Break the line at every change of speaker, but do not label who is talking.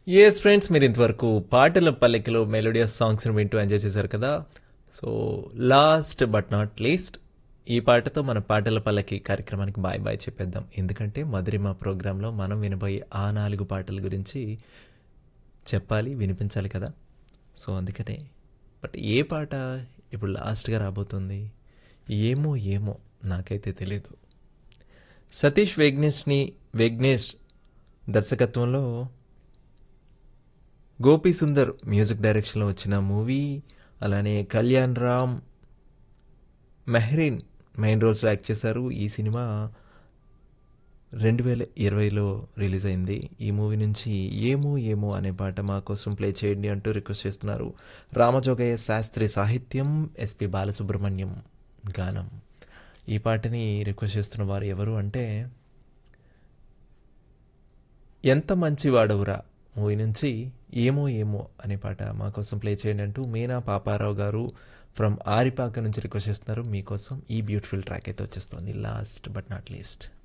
yes friends మీరు ఇంతవరకు పాటల పల్లెకిలో మెలోడియస్ సాంగ్స్ని వింటూ ఎంజాయ్ చేశారు కదా so last but not least ఈ పాటతో మన పాటల పల్లకి కార్యక్రమానికి బాయ్ బాయ్ చెప్పేద్దాం ఎందుకంటే మధురిమ ప్రోగ్రాంలో మనం వినబోయే ఆ నాలుగు పాటల గురించి చెప్పాలి వినిపించాలి కదా సో అందుకనే బట్ ఏ పాట ఇప్పుడు లాస్ట్గా రాబోతుంది ఏమో ఏమో నాకైతే తెలియదు సతీష్ వేగ్నేష్ని వేగ్నేష్ దర్శకత్వంలో గోపీ సుందర్ మ్యూజిక్ డైరెక్షన్లో వచ్చిన మూవీ అలానే కళ్యాణ్ రామ్ మెహ్రీన్ మెయిన్ రోల్స్లో యాక్ట్ చేశారు ఈ సినిమా రెండు వేల ఇరవైలో రిలీజ్ అయింది ఈ మూవీ నుంచి ఏమో ఏమో అనే పాట మా కోసం ప్లే చేయండి అంటూ రిక్వెస్ట్ చేస్తున్నారు రామజోగయ్య శాస్త్రి సాహిత్యం ఎస్పి బాలసుబ్రహ్మణ్యం గానం ఈ పాటని రిక్వెస్ట్ చేస్తున్న వారు ఎవరు అంటే ఎంత మంచి వాడవురా మూవీ నుంచి ఏమో ఏమో అనే పాట మా కోసం ప్లే చేయండి అంటూ మీనా పాపారావు గారు ఫ్రమ్ ఆరిపాక నుంచి రిక్వెస్ట్ చేస్తున్నారు మీకోసం ఈ బ్యూటిఫుల్ ట్రాక్ అయితే వచ్చేస్తుంది లాస్ట్ బట్ నాట్ లీస్ట్